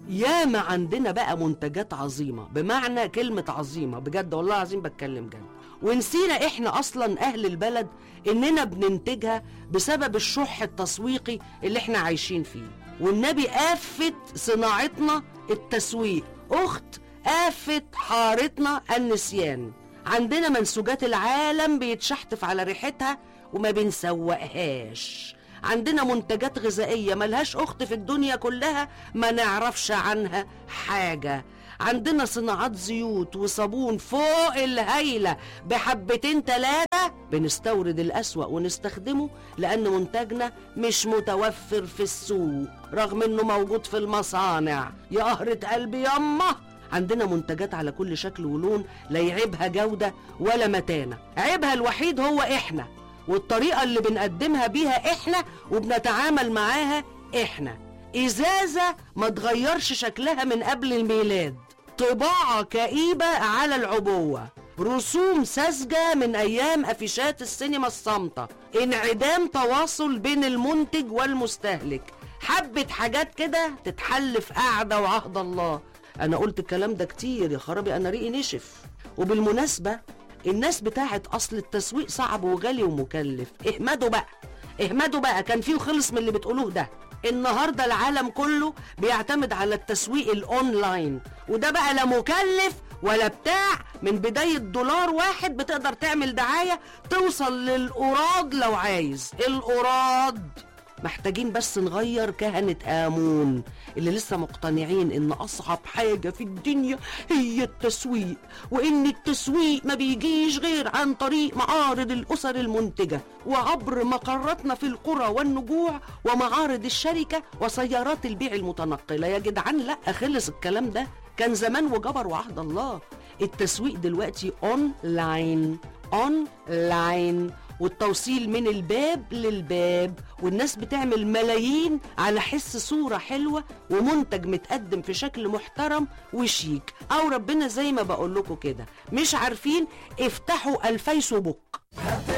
ياما عندنا بقى منتجات عظيمة بمعنى كلمة عظيمة بجد والله العظيم بتكلم جد ونسينا احنا اصلا اهل البلد اننا بننتجها بسبب الشح التسويقي اللي احنا عايشين فيه والنبي آفة صناعتنا التسويق اخت آفة حارتنا النسيان عندنا منسوجات العالم بيتشحتف على ريحتها وما بنسوقهاش عندنا منتجات غذائية ملهاش أخت في الدنيا كلها ما نعرفش عنها حاجة عندنا صناعات زيوت وصابون فوق الهايلة بحبتين تلاتة بنستورد الأسوأ ونستخدمه لأن منتجنا مش متوفر في السوق رغم إنه موجود في المصانع يا قهرة قلبي يمه عندنا منتجات على كل شكل ولون لا يعيبها جودة ولا متانة عيبها الوحيد هو إحنا والطريقة اللي بنقدمها بيها إحنا وبنتعامل معاها إحنا إزازة ما تغيرش شكلها من قبل الميلاد طباعة كئيبة على العبوة رسوم ساذجة من أيام أفيشات السينما الصامتة انعدام تواصل بين المنتج والمستهلك حبة حاجات كده تتحل في قعدة وعهد الله أنا قلت الكلام ده كتير يا خرابي أنا ريقي نشف وبالمناسبة الناس بتاعت أصل التسويق صعب وغالي ومكلف اهمدوا بقى اهمدوا بقى كان فيه خلص من اللي بتقولوه ده النهارده العالم كله بيعتمد على التسويق الاونلاين وده بقى لا مكلف ولا بتاع من بداية دولار واحد بتقدر تعمل دعاية توصل للقراض لو عايز القراض محتاجين بس نغير كهنة آمون اللي لسه مقتنعين إن أصعب حاجة في الدنيا هي التسويق وإن التسويق ما بيجيش غير عن طريق معارض الأسر المنتجة وعبر مقراتنا في القرى والنجوع ومعارض الشركة وسيارات البيع المتنقلة يا جدعان لأ خلص الكلام ده كان زمان وجبر وعهد الله التسويق دلوقتي اونلاين اونلاين والتوصيل من الباب للباب والناس بتعمل ملايين على حس صورة حلوة ومنتج متقدم في شكل محترم وشيك أو ربنا زي ما بقول لكم كده مش عارفين افتحوا الفيسبوك